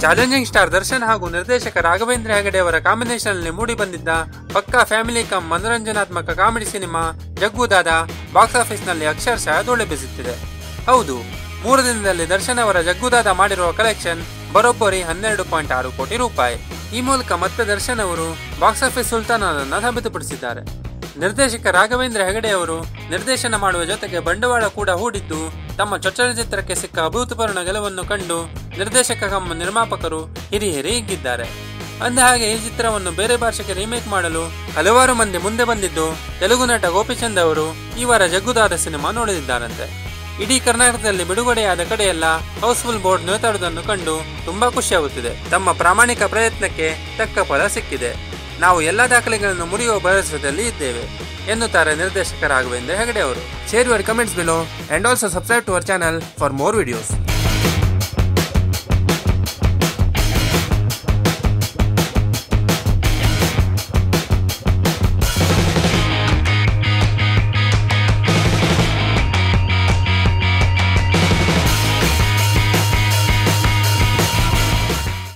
challenging star Darshan ಹಾಗೂ ನಿರ್ದೇಶಕ ರಾಘವೇಂದ್ರ ಹೆಗಡೆ ಅವರ ಕಾಂಬಿನೇಷನ್ ಅಲ್ಲಿ ಮೂಡಿ ಬಂದಿದ್ದ ಪಕ್ಕಾ ಫ್ಯಾಮಿಲಿ ಕಮ್ ಮನೋರಂಜನಾತ್ಮಕ comedy cinema Jaggu Dada box office ನಲ್ಲಿ ಅಕ್ಷರಶಃ ಧೂಳೆಬ್ಬಿಸುತ್ತಿದೆ ಹೌದು ಮೂರು ದಿನದಲ್ಲಿ ದರ್ಶನ್ ಅವರ ಜಗ್ಗುದಾದ ಮಾಡಿರುವ ಕಲೆಕ್ಷನ್ ಬರೋಬ್ಬರಿ ಹನ್ನೆರಡು ಪಾಯಿಂಟ್ ಆರು ಕೋಟಿ ರೂಪಾಯಿ ಈ ಮೂಲಕ ಮತ್ತೆ ದರ್ಶನ್ ಅವರು ಬಾಕ್ಸ್ ಆಫೀಸ್ ಸುಲ್ತಾನನನ್ನ ಸಾಬೀತುಪಡಿಸಿದ್ದಾರೆ ನಿರ್ದೇಶಕ ರಾಘವೇಂದ್ರ ಹೆಗಡೆ ಅವರು ನಿರ್ದೇಶನ ಮಾಡುವ ಜೊತೆಗೆ ಬಂಡವಾಳ ಕೂಡ ಹೂಡಿದ್ದು ತಮ್ಮ ಚೊಚ್ಚಲ ಚಿತ್ರಕ್ಕೆ ಸಿಕ್ಕ ಅಭೂತಪೂರ್ಣ ಗೆಲುವನ್ನು ಕಂಡು ನಿರ್ದೇಶಕ ಕಮ್ಮ ನಿರ್ಮಾಪಕರು ಹಿರಿಹಿರಿ ಹಿಗ್ಗಿದ್ದಾರೆ ಅಂದ ಹಾಗೆ ಈ ಚಿತ್ರವನ್ನು ಬೇರೆ ಭಾಷೆಗೆ ರೀಮೇಕ್ ಮಾಡಲು ಹಲವಾರು ಮಂದಿ ಮುಂದೆ ಬಂದಿದ್ದು ತೆಲುಗು ನಟ ಗೋಪಿಚಂದ್ ಅವರು ಈ ವಾರ ಜಗ್ಗುದಾದ ಸಿನಿಮಾ ನೋಡಲಿದ್ದಾರಂತೆ ಇಡೀ ಕರ್ನಾಟಕದಲ್ಲಿ ಬಿಡುಗಡೆಯಾದ ಕಡೆಯೆಲ್ಲ ಹೌಸ್ಫುಲ್ ಬೋರ್ಡ್ ನೇತಾಡುವುದನ್ನು ಕಂಡು ತುಂಬಾ ಖುಷಿಯಾಗುತ್ತಿದೆ ತಮ್ಮ ಪ್ರಾಮಾಣಿಕ ಪ್ರಯತ್ನಕ್ಕೆ ತಕ್ಕ ಫಲ ಸಿಕ್ಕಿದೆ ನಾವು ಎಲ್ಲ ದಾಖಲೆಗಳನ್ನು ಮುರಿಯುವ ಭರವಸೆಯಲ್ಲಿ ಇದ್ದೇವೆ ಎನ್ನುತ್ತಾರೆ ನಿರ್ದೇಶಕ ರಾಘವೇಂದ್ರ ಹೆಗಡೆ ಅವರು share your comments below and also subscribe to our channel for more videos